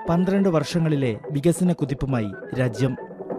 പന്ത്രണ്ട് വർഷങ്ങളിലെ വികസന കുതിപ്പുമായി രാജ്യം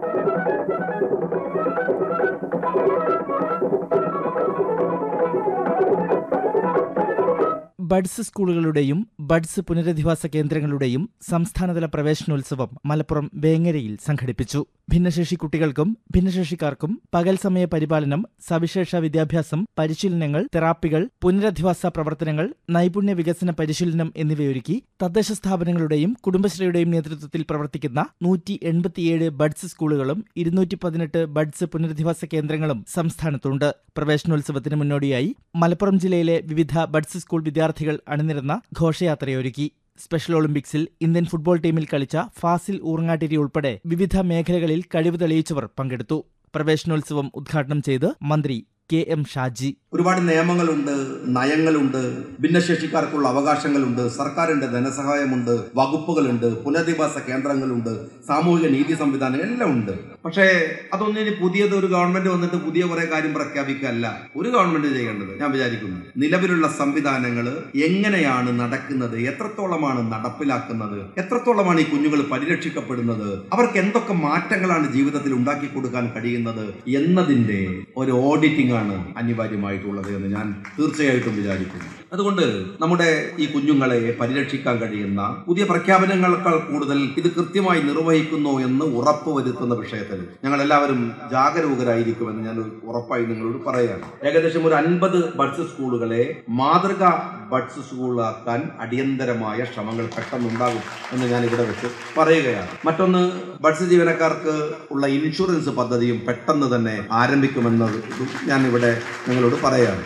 ബഡ്സ് സ്കൂളുകളുടെയും ബഡ്സ് പുനരധിവാസ കേന്ദ്രങ്ങളുടെയും സംസ്ഥാനതല പ്രവേശനോത്സവം മലപ്പുറം വേങ്ങരയിൽ സംഘടിപ്പിച്ചു ഭിന്നശേഷി കുട്ടികൾക്കും ഭിന്നശേഷിക്കാർക്കും പകൽ സമയ പരിപാലനം സവിശേഷ വിദ്യാഭ്യാസം പരിശീലനങ്ങൾ തെറാപ്പികൾ പുനരധിവാസ പ്രവർത്തനങ്ങൾ നൈപുണ്യ വികസന പരിശീലനം എന്നിവയൊരുക്കി തദ്ദേശ സ്ഥാപനങ്ങളുടെയും കുടുംബശ്രീയുടെയും നേതൃത്വത്തിൽ പ്രവർത്തിക്കുന്ന നൂറ്റി എൺപത്തിയേഴ് ബഡ്സ് സ്കൂളുകളും ഇരുന്നൂറ്റി പതിനെട്ട് ബഡ്സ് പുനരധിവാസ കേന്ദ്രങ്ങളും സംസ്ഥാനത്തുണ്ട് പ്രവേശനോത്സവത്തിന് മുന്നോടിയായി മലപ്പുറം ജില്ലയിലെ വിവിധ ബഡ്സ് സ്കൂൾ വിദ്യാർത്ഥികൾ അണിനിരന്ന ഘോഷയാത്രയൊരുക്കി സ്പെഷ്യൽ ഒളിമ്പിക്സിൽ ഇന്ത്യൻ ഫുട്ബോൾ ടീമിൽ കളിച്ച ഫാസിൽ ഊർങ്ങാട്ടിരി ഉൾപ്പെടെ വിവിധ മേഖലകളിൽ കഴിവ് തെളിയിച്ചവർ പങ്കെടുത്തു പ്രവേശനോത്സവം ഉദ്ഘാടനം ചെയ്ത് മന്ത്രി കെ എം ഷാജി ഒരുപാട് നിയമങ്ങളുണ്ട് നയങ്ങളുണ്ട് ഭിന്നശേഷിക്കാർക്കുള്ള അവകാശങ്ങളുണ്ട് സർക്കാരിന്റെ ധനസഹായമുണ്ട് വകുപ്പുകളുണ്ട് പുനരധിവാസ കേന്ദ്രങ്ങളുണ്ട് സാമൂഹിക നീതി സംവിധാനം എല്ലാം ഉണ്ട് പക്ഷേ അതൊന്നും ഇനി പുതിയത് ഒരു ഗവൺമെന്റ് വന്നിട്ട് പുതിയ കുറെ കാര്യം പ്രഖ്യാപിക്കല്ല ഒരു ഗവൺമെന്റ് ചെയ്യേണ്ടത് ഞാൻ വിചാരിക്കുന്നു നിലവിലുള്ള സംവിധാനങ്ങൾ എങ്ങനെയാണ് നടക്കുന്നത് എത്രത്തോളമാണ് നടപ്പിലാക്കുന്നത് എത്രത്തോളമാണ് ഈ കുഞ്ഞുങ്ങൾ പരിരക്ഷിക്കപ്പെടുന്നത് അവർക്ക് എന്തൊക്കെ മാറ്റങ്ങളാണ് ജീവിതത്തിൽ ഉണ്ടാക്കി കൊടുക്കാൻ കഴിയുന്നത് എന്നതിന്റെ ഒരു ഓഡിറ്റിംഗ് ആണ് അനിവാര്യമായിട്ടുള്ളത് എന്ന് ഞാൻ തീർച്ചയായിട്ടും വിചാരിക്കുന്നു അതുകൊണ്ട് നമ്മുടെ ഈ കുഞ്ഞുങ്ങളെ പരിരക്ഷിക്കാൻ കഴിയുന്ന പുതിയ പ്രഖ്യാപനങ്ങളെക്കാൾ കൂടുതൽ ഇത് കൃത്യമായി നിർവഹിക്കുന്നു എന്ന് ഉറപ്പുവരുത്തുന്ന വിഷയത്തിൽ ഞങ്ങൾ എല്ലാവരും ജാഗരൂകരായിരിക്കുമെന്ന് ഞാൻ ഉറപ്പായി നിങ്ങളോട് പറയുകയാണ് ഏകദേശം ഒരു അൻപത് ബഡ്സ് സ്കൂളുകളെ മാതൃക ബഡ്സ് സ്കൂളാക്കാൻ അടിയന്തരമായ ശ്രമങ്ങൾ പെട്ടെന്നുണ്ടാകും എന്ന് ഞാൻ ഇവിടെ വെച്ച് പറയുകയാണ് മറ്റൊന്ന് ബഡ്സ് ജീവനക്കാർക്ക് ഉള്ള ഇൻഷുറൻസ് പദ്ധതിയും പെട്ടെന്ന് തന്നെ ആരംഭിക്കുമെന്നത് ഞാൻ ഇവിടെ നിങ്ങളോട് പറയുകയാണ്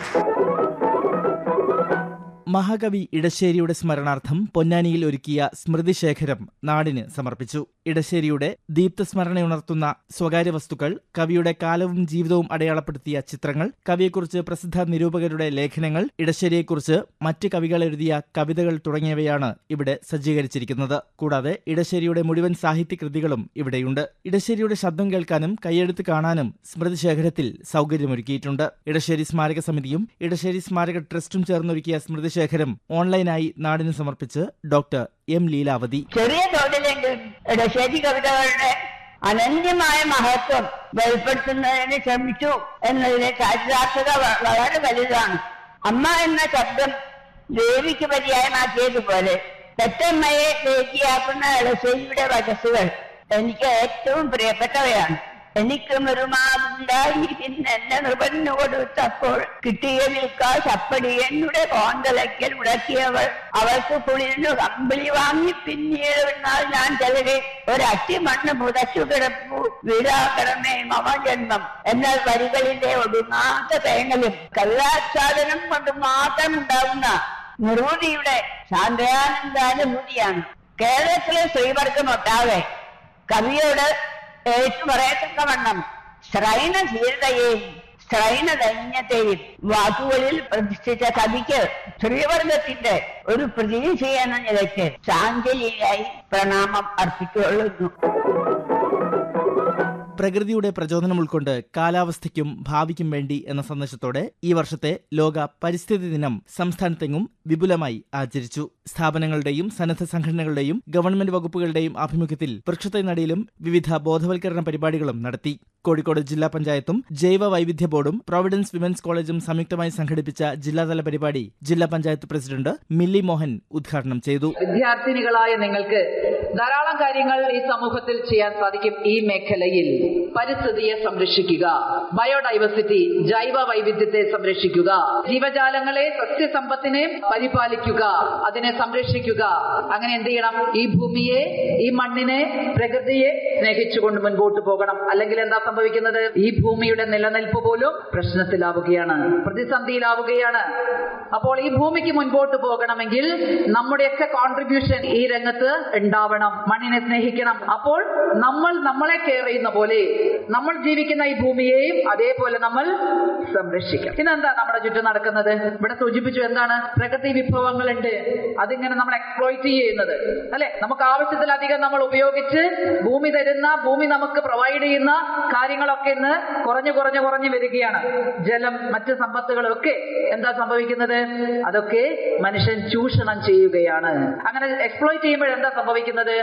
മഹാകവി ഇടശ്ശേരിയുടെ സ്മരണാർത്ഥം പൊന്നാനിയിൽ ഒരുക്കിയ സ്മൃതിശേഖരം നാടിന് സമർപ്പിച്ചു ഇടശ്ശേരിയുടെ ദീപ്തസ്മരണയുണർത്തുന്ന സ്വകാര്യ വസ്തുക്കൾ കവിയുടെ കാലവും ജീവിതവും അടയാളപ്പെടുത്തിയ ചിത്രങ്ങൾ കവിയെക്കുറിച്ച് പ്രസിദ്ധ നിരൂപകരുടെ ലേഖനങ്ങൾ ഇടശ്ശേരിയെക്കുറിച്ച് മറ്റ് കവികൾ എഴുതിയ കവിതകൾ തുടങ്ങിയവയാണ് ഇവിടെ സജ്ജീകരിച്ചിരിക്കുന്നത് കൂടാതെ ഇടശ്ശേരിയുടെ മുഴുവൻ സാഹിത്യകൃതികളും ഇവിടെയുണ്ട് ഇടശ്ശേരിയുടെ ശബ്ദം കേൾക്കാനും കൈയെഴുത്ത് കാണാനും സ്മൃതിശേഖരത്തിൽ സൗകര്യമൊരുക്കിയിട്ടുണ്ട് ഇടശ്ശേരി സ്മാരക സമിതിയും ഇടശ്ശേരി സ്മാരക ട്രസ്റ്റും ചേർന്നൊരുക്കിയ സ്മൃതിശേഖരം ഓൺലൈനായി നാടിന് സമർപ്പിച്ച് ഡോക്ടർ എം ലീലാവതി ചെറിയ തോതിലെങ്കിലും ഇടശ്ശേരി കവിതകളുടെ അനന്യമായ മഹത്വം വെളിപ്പെടുത്തുന്നതിന് ശ്രമിച്ചു എന്നതിലെ ചാരിതാർത്ഥത വ- വളരെ വലുതാണ് അമ്മ എന്ന ശബ്ദം ദേവിക്ക് പര്യായമാക്കിയതുപോലെ പെറ്റമ്മയെ ദേവിയാക്കുന്ന ഇടശ്ശേരിയുടെ വചസ്സുകൾ എനിക്ക് ഏറ്റവും പ്രിയപ്പെട്ടവയാണ് എനിക്കും ഒരു മാവുണ്ടായി പിന്നെ നൃപന്നു കൊടുത്തപ്പോൾ കിട്ടിയ വിൽക്കാ ചപ്പടി എന്നുടെ കോന്തലയ്ക്കൽ മുടക്കിയവൾ അവൾക്ക് കുളിരിനു കമ്പിളി വാങ്ങി പിന്നീട് പിന്നാൽ ഞാൻ ചെലരെ ഒരട്ടി മണ്ണ് പുതച്ചു കിടപ്പു വീടാക്കണമേ മമ ജന്മം എന്ന വരികളിലെ ഒടുങ്ങാത്ത തേങ്ങലും കല്ലാച്ഛാദനം കൊണ്ട് മാത്രം ഉണ്ടാകുന്ന നിർവൃതിയുടെ ശാന്തയാനന്ദാനുഭൂതിയാണ് കേരളത്തിലെ സ്ത്രീവർഗമൊട്ടാകെ കവിയോട് ഏറ്റു പറയത്തക്കവണ്ണം ശ്രൈണധീരതയെയും ശ്രൈണദൈന്യത്തെയും വാക്കുകളിൽ പ്രതിഷ്ഠിച്ച കവിക്ക് സ്ത്രീവർഗത്തിന്റെ ഒരു പ്രതീക്ഷ എന്ന നിലയ്ക്ക് സാഞ്ജലിയായി പ്രണാമം അർപ്പിച്ചുകൊള്ളുന്നു പ്രകൃതിയുടെ പ്രചോദനം ഉൾക്കൊണ്ട് കാലാവസ്ഥയ്ക്കും ഭാവിക്കും വേണ്ടി എന്ന സന്ദേശത്തോടെ ഈ വർഷത്തെ ലോക പരിസ്ഥിതി ദിനം സംസ്ഥാനത്തെങ്ങും വിപുലമായി ആചരിച്ചു സ്ഥാപനങ്ങളുടെയും സന്നദ്ധ സംഘടനകളുടെയും ഗവൺമെന്റ് വകുപ്പുകളുടെയും ആഭിമുഖ്യത്തിൽ വൃക്ഷത്തൈ നടയിലും വിവിധ ബോധവൽക്കരണ പരിപാടികളും നടത്തി കോഴിക്കോട് ജില്ലാ പഞ്ചായത്തും ജൈവ വൈവിധ്യ ബോർഡും പ്രോവിഡൻസ് വിമൻസ് കോളേജും സംയുക്തമായി സംഘടിപ്പിച്ച ജില്ലാതല പരിപാടി ജില്ലാ പഞ്ചായത്ത് പ്രസിഡന്റ് മില്ലി മോഹൻ ഉദ്ഘാടനം ചെയ്തു വിദ്യാർത്ഥിനികളായ നിങ്ങൾക്ക് ധാരാളം കാര്യങ്ങൾ ഈ സമൂഹത്തിൽ ചെയ്യാൻ സാധിക്കും ഈ മേഖലയിൽ പരിസ്ഥിതിയെ സംരക്ഷിക്കുക ബയോഡൈവേഴ്സിറ്റി ജൈവ വൈവിധ്യത്തെ സംരക്ഷിക്കുക ജീവജാലങ്ങളെ സസ്യസമ്പത്തിനെ പരിപാലിക്കുക അതിനെ സംരക്ഷിക്കുക അങ്ങനെ എന്ത് ചെയ്യണം ഈ ഭൂമിയെ ഈ മണ്ണിനെ പ്രകൃതിയെ സ്നേഹിച്ചുകൊണ്ട് മുൻപോട്ട് പോകണം അല്ലെങ്കിൽ എന്താ സംഭവിക്കുന്നത് ഈ ഭൂമിയുടെ നിലനിൽപ്പ് പോലും പ്രശ്നത്തിലാവുകയാണ് പ്രതിസന്ധിയിലാവുകയാണ് അപ്പോൾ ഈ ഭൂമിക്ക് മുൻപോട്ട് പോകണമെങ്കിൽ നമ്മുടെയൊക്കെ കോൺട്രിബ്യൂഷൻ ഈ രംഗത്ത് ഉണ്ടാവണം മണ്ണിനെ സ്നേഹിക്കണം അപ്പോൾ നമ്മൾ നമ്മളെ കെയർ ചെയ്യുന്ന പോലെ നമ്മൾ ജീവിക്കുന്ന ഈ ഭൂമിയെയും അതേപോലെ നമ്മൾ സംരക്ഷിക്കണം പിന്നെന്താ നമ്മുടെ ചുറ്റും നടക്കുന്നത് ഇവിടെ സൂചിപ്പിച്ചു എന്താണ് പ്രകൃതി വിഭവങ്ങളുണ്ട് അതിങ്ങനെ നമ്മൾ എക്സ്പ്ലോയിറ്റ് ചെയ്യുന്നത് അല്ലെ നമുക്ക് ആവശ്യത്തിലധികം നമ്മൾ ഉപയോഗിച്ച് ഭൂമി തരുന്ന ഭൂമി നമുക്ക് പ്രൊവൈഡ് ചെയ്യുന്ന കാര്യങ്ങളൊക്കെ ഇന്ന് കുറഞ്ഞു കുറഞ്ഞു കുറഞ്ഞു വരികയാണ് ജലം മറ്റ് സമ്പത്തുകളും ഒക്കെ എന്താ സംഭവിക്കുന്നത് അതൊക്കെ മനുഷ്യൻ ചൂഷണം ചെയ്യുകയാണ് അങ്ങനെ എക്സ്പ്ലോയിറ്റ് ചെയ്യുമ്പോൾ എന്താ സംഭവിക്കുന്നത്